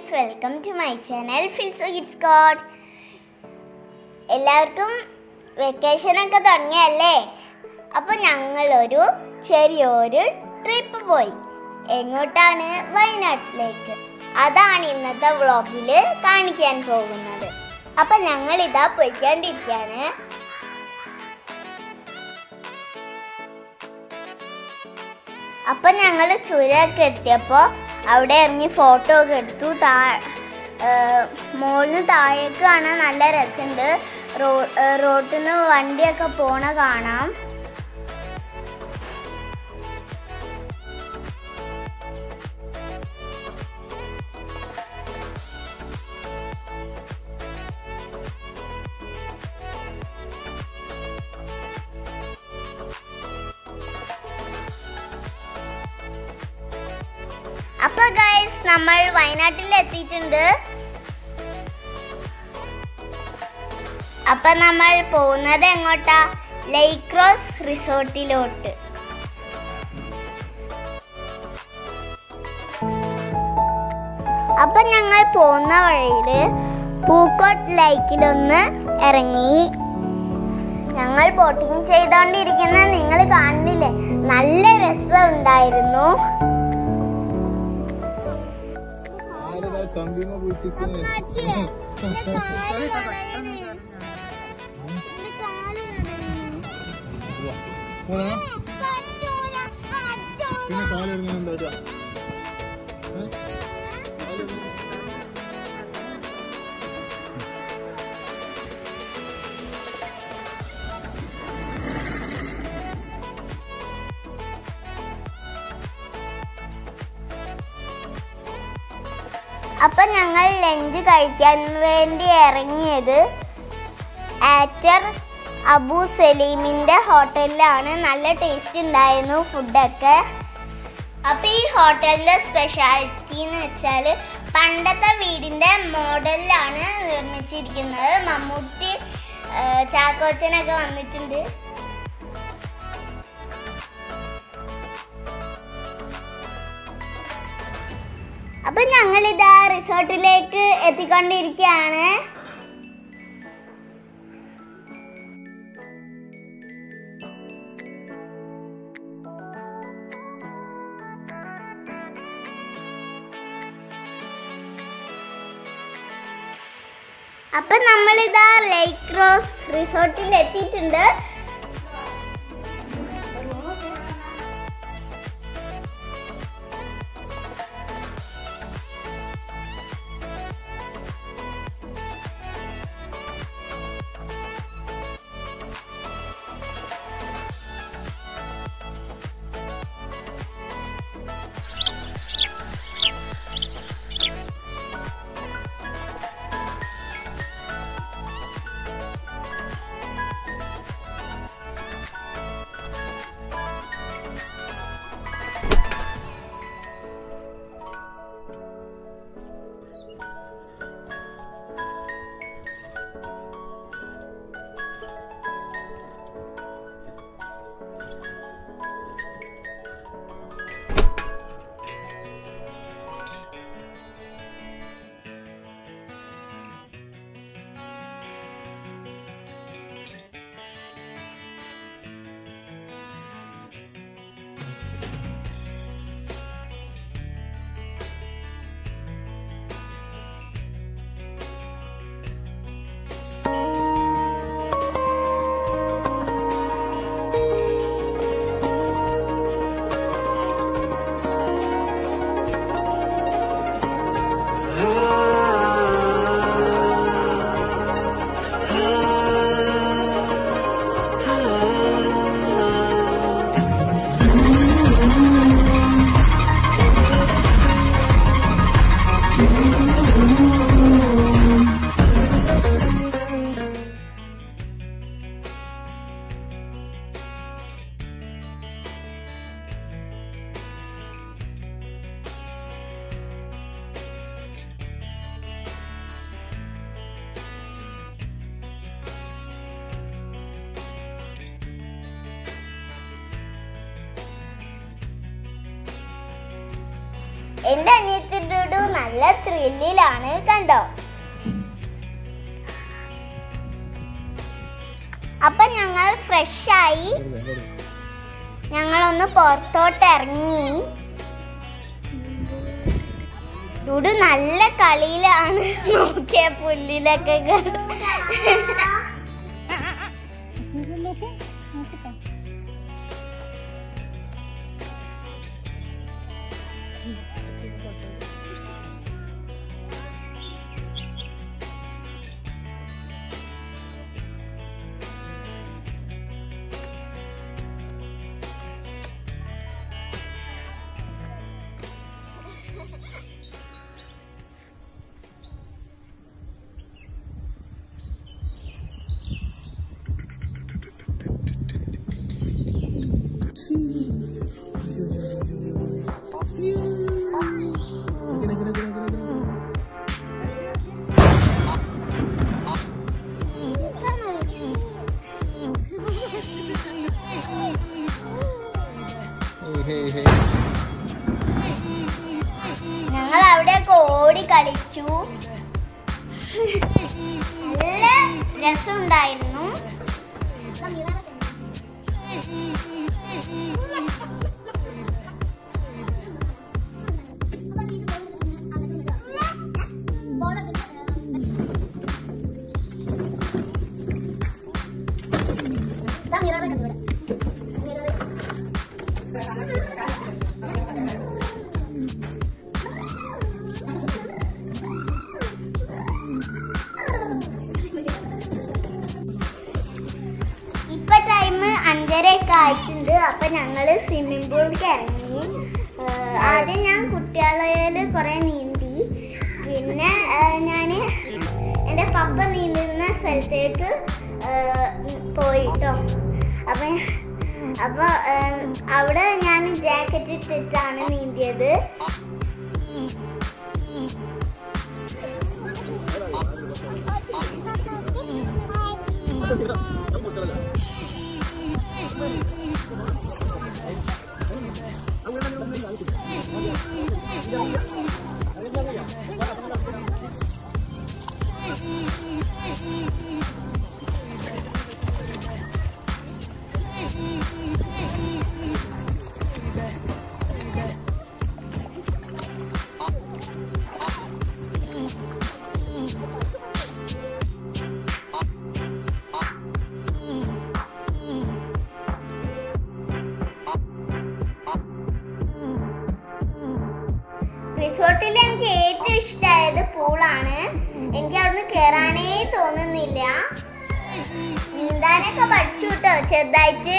friends welcome to my channel ഫിൽസോ കിഡ്സ് ഗോഡ് എല്ലാവർക്കും വെക്കേഷനൊക്കെ തുടങ്ങിയല്ലേ അപ്പോൾ ഞങ്ങളൊരു ചെറിയൊരു ട്രിപ്പ് പോയി എങ്ങോട്ടാണ് വയനാട്ടിലേക്ക് അതാണ് ഇന്നത്തെ വ്ളോഗിൽ കാണിക്കാൻ പോകുന്നത് അപ്പം ഞങ്ങൾ ഇതാ പോയിക്കൊണ്ടിരിക്കുകയാണ് അപ്പൊ ഞങ്ങൾ ചുരമൊക്കെ എത്തിയപ്പോൾ അവിടെ ഇറങ്ങി ഫോട്ടോ ഒക്കെ എടുത്തു താ മുകളിന് താഴേക്ക് കാണാൻ നല്ല രസമുണ്ട് റോ റോട്ടിൽ നിന്ന് വണ്ടിയൊക്കെ പോണ കാണാം അപ്പൊ ഗൈസ് നമ്മൾ വയനാട്ടിൽ എത്തിയിട്ടുണ്ട് അപ്പൊ നമ്മൾ പോകുന്നത് എങ്ങോട്ടാ ലേക്ക് ക്രോസ് റിസോർട്ടിലോട്ട് അപ്പൊ ഞങ്ങൾ പോകുന്ന വഴിയില് പൂക്കോട്ട് ലേക്കിലൊന്ന് ഇറങ്ങി ഞങ്ങൾ ബോട്ടിങ് ചെയ്തോണ്ടിരിക്കുന്ന നിങ്ങൾ കാണുന്നില്ലേ നല്ല രസം ഉണ്ടായിരുന്നു ആരടാ കമ്പിമ കുഴിച്ചിട്ട് പിന്നെ കാലിറങ്ങി എന്താ അപ്പൊ ഞങ്ങൾ ലഞ്ച് കഴിക്കാൻ വേണ്ടി ഇറങ്ങിയത് ആറ്റർ അബു സലീമിന്റെ ഹോട്ടലിലാണ് നല്ല ടേസ്റ്റ് ഉണ്ടായിരുന്നു ഫുഡൊക്കെ അപ്പൊ ഈ ഹോട്ടലിന്റെ സ്പെഷ്യാലിറ്റി എന്ന് വെച്ചാൽ പണ്ടത്തെ വീടിന്റെ മോഡലിലാണ് നിർമ്മിച്ചിരിക്കുന്നത് മമ്മൂട്ടി ആ, ചാക്കോച്ചനൊക്കെ വന്നിട്ടുണ്ട് അപ്പൊ ഞങ്ങൾ ഇതാ റിസോർട്ടിലേക്ക് എത്തിക്കൊണ്ടിരിക്കുകയാണ് അപ്പൊ നമ്മളിതാ ലേക്ക് റോസ് റിസോർട്ടിൽ എത്തിയിട്ടുണ്ട് എൻ്റെ അനിയത്തിൻ്റെ നല്ല നല്ല ത്രില്ലിലാണ് കണ്ടോ അപ്പൊ ഞങ്ങൾ ഫ്രഷായി ഞങ്ങളൊന്ന് പുറത്തോട്ട് ഇറങ്ങി ഡുഡു നല്ല കളിയിലാണ് നോക്കിയ പുല്ലിലൊക്കെ കിട- ഞങ്ങൾ അവിടെയൊക്കെ ഓടി കളിച്ചു നല്ല രസമുണ്ടായിരുന്നു ഇപ്പൊ ടൈം അഞ്ചരയൊക്കെ ആയിട്ടുണ്ട് അപ്പൊ ഞങ്ങള് സ്വിമ്മിംഗ് പൂളിലേക്ക് ഇറങ്ങി ഏഹ് ആദ്യം ഞാൻ കുട്ടികളേല് കുറെ നീന്തി പിന്നെ ഞാൻ എൻ്റെ പപ്പ നീന്തുന്ന സ്ഥലത്തേക്ക് ഏഹ് പോയി ട്ടോ അപ്പൊ അപ്പൊ ഏഹ് അവിടെ ഞാൻ ജാക്കറ്റ് ഇട്ടിട്ടാണ് നീന്തിയത് റിസോർട്ടിൽ എനിക്ക് ഏറ്റവും ഇഷ്ടമായത് പൂളാണ് എനിക്ക് അവിടുന്ന് കയറാനേ തോന്നുന്നില്ല നീന്താനൊക്കെ പഠിച്ചു കേട്ടോ ചെറുതായിട്ട്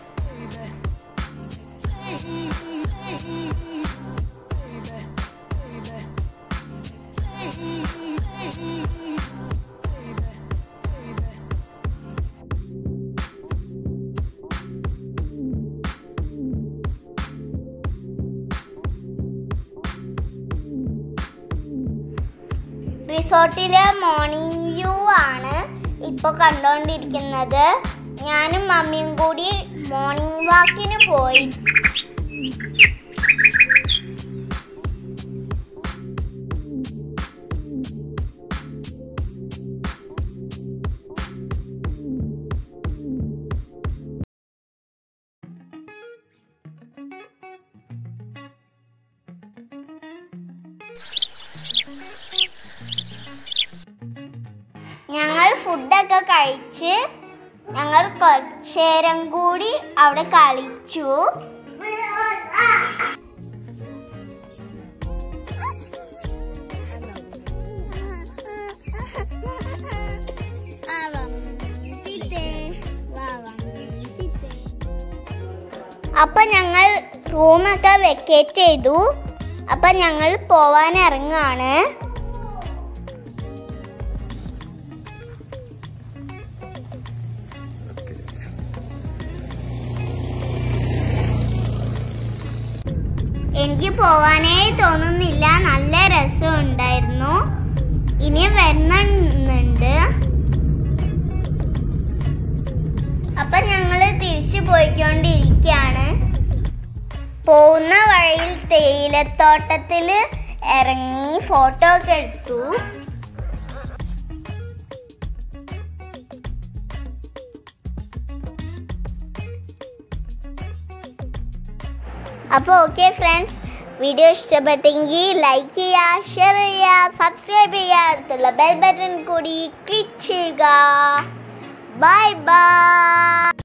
റിസോർട്ടിലെ മോർണിംഗ് വ്യൂ ആണ് ഇപ്പോൾ കണ്ടുകൊണ്ടിരിക്കുന്നത് ഞാനും മമ്മിയും കൂടി മോർണിംഗ് വാക്കിന് പോയി ഞങ്ങൾ ഫുഡൊക്കെ കഴിച്ച് ഞങ്ങൾ കുറച്ചേരം കൂടി അവിടെ കളിച്ചു അപ്പൊ ഞങ്ങൾ റൂമൊക്കെ വെക്കേറ്റ് ചെയ്തു അപ്പൊ ഞങ്ങൾ പോവാൻ ഇറങ്ങാണ് എനിക്ക് പോവാനേ തോന്നുന്നില്ല നല്ല രസം ഉണ്ടായിരുന്നു ഇനി വരുന്നുണ്ട് അപ്പൊ ഞങ്ങള് തിരിച്ചു പോയിക്കൊണ്ടിരിക്കുകയാണ് പോകുന്ന വഴിയിൽ തേയിലത്തോട്ടത്തില് ഇറങ്ങി ഫോട്ടോ ഒക്കെ എടുത്തു അപ്പോൾ ഓക്കെ ഫ്രണ്ട്സ് വീഡിയോ ഇഷ്ടപ്പെട്ടെങ്കിൽ ലൈക്ക് ചെയ്യുക ഷെയർ ചെയ്യുക സബ്സ്ക്രൈബ് ചെയ്യുക അടുത്തുള്ള ബെൽ ബട്ടൺ കൂടി ക്ലിക്ക് ചെയ്യുക ബൈ ബൈ